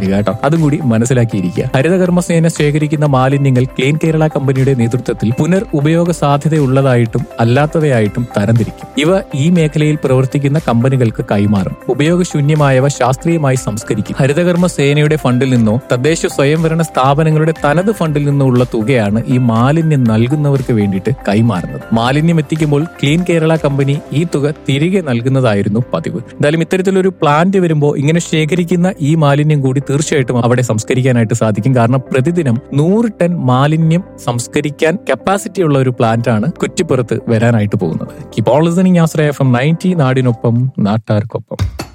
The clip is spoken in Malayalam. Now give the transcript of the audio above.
തരിക കേട്ടോ അതും കൂടി മനസ്സിലാക്കിയിരിക്കുക ഹരിതകർമ്മസേന ശേഖരിക്കുന്ന മാലിന്യങ്ങൾ ക്ലീൻ കേരള കമ്പനിയുടെ നേതൃത്വത്തിൽ പുനർ ഉപയോഗ സാധ്യതയുള്ളതായിട്ടും അല്ലാത്തവയായിട്ടും തരംതിരിക്കും ഇവ ഈ മേഖലയിൽ പ്രവർത്തിക്കുന്ന കമ്പനികൾക്ക് കൈമാറും ഉപയോഗശൂന്യമായവ ശാസ്ത്രീയമായി സംസ്കരിക്കും ഹരിതകർമ്മ സേനയുടെ ഫണ്ടിൽ നിന്നോ തദ്ദേശ സ്വയംഭരണ സ്ഥാപനങ്ങളുടെ തനത് ഫണ്ടിൽ നിന്നോ ഉള്ള തുകയാണ് ഈ മാലിന്യം നൽകുന്നവർക്ക് വേണ്ടിയിട്ട് കൈമാറുന്നത് മാലിന്യം എത്തിക്കുമ്പോൾ ക്ലീൻ കേരള കമ്പനി ഈ തുക തിരികെ നൽകുന്നതായിരുന്നു പതിവ് എന്തായാലും ഇത്തരത്തിലൊരു പ്ലാന്റ് വരുമ്പോൾ ഇങ്ങനെ ശേഖരിക്കുന്ന ഈ മാലിന്യം കൂടി തീർച്ചയായിട്ടും അവിടെ സംസ്കരിക്കാനായിട്ട് സാധിക്കും കാരണം പ്രതിദിനം നൂറ് ടൺ മാലിന്യം സംസ്കരിക്കാൻ കപ്പാസിറ്റി ഉള്ള ഒരു പ്ലാന്റ് ആണ് കുറ്റിപ്പുറത്ത് വരാനായിട്ട് പോകുന്നത് ഇപ്പോൾ listening Ashraya F M ninety നാടിനൊപ്പം നാട്ടാർക്കൊപ്പം